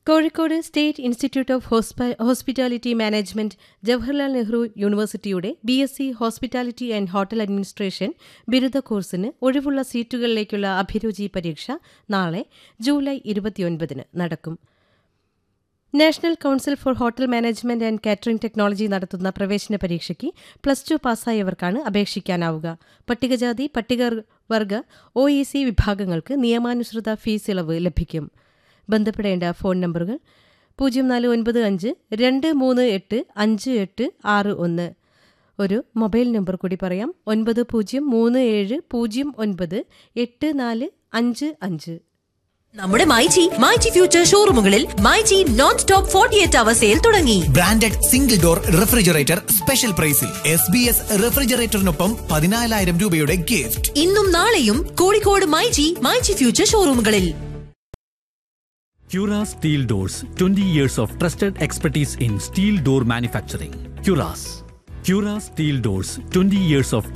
Kozhikode state institute of ഹോസ്പ- hospitality management Jawaharlal Nehru യൂണിവേഴ്സിറ്റിയുടെ B S C hospitality and hotel administration ബിരുദ കോഴ്സിന് ഒഴിവുള്ള സീറ്റുകളിലേക്കുള്ള അഭിരുചി പരീക്ഷ നാളെ ജൂലൈ ഇരുപത്തിയൊൻപതിന് നടക്കും national council for hotel management and catering technology നടത്തുന്ന പ്രവേശന പരീക്ഷയ്ക്ക് പ്ലസ് ടു പാസ്സായവർക്കാണ് അപേക്ഷിക്കാനാവുക പട്ടികജാതി പട്ടികവർഗ ഒ ഇ സി വിഭാഗങ്ങൾക്ക് നിയമാനുസൃത ഫീസ് ഇളവ് ലഭിക്കും ബന്ധപ്പെടേണ്ട ഫോൺ നമ്പറുകൾ പൂജ്യം നാല് ഒൻപത് അഞ്ച് രണ്ട് മൂന്ന് എട്ട് അഞ്ച് എട്ട് ആറ് ഒന്ന് ഒരു മൊബൈൽ നമ്പർ കൂടി പറയാം ഒൻപത് പൂജ്യം മൂന്ന് ഏഴ് പൂജ്യം ഒൻപത് എട്ട് നാല് അഞ്ച് അഞ്ച് നമ്മുടെ മൈജി മൈജി ഫ്യൂച്ചർ ഷോറൂമുകളിൽ MyG non stop forty eight hour sale തുടങ്ങി branded single door refrigerator special പ്രൈസിൽ എസ് ബി എസ് റെഫ്രിജറേറ്ററിനൊപ്പം പതിനാലായിരം രൂപയുടെ ഗിഫ്റ്റ് ഇന്നും നാളെയും കോഴിക്കോട് മൈജി മൈജി ഫ്യൂച്ചർ ഷോറൂമുകളിൽ Cura Steel Doors 20 years of trusted expertise in steel door manufacturing. Curas. Cura Steel Doors 20 years of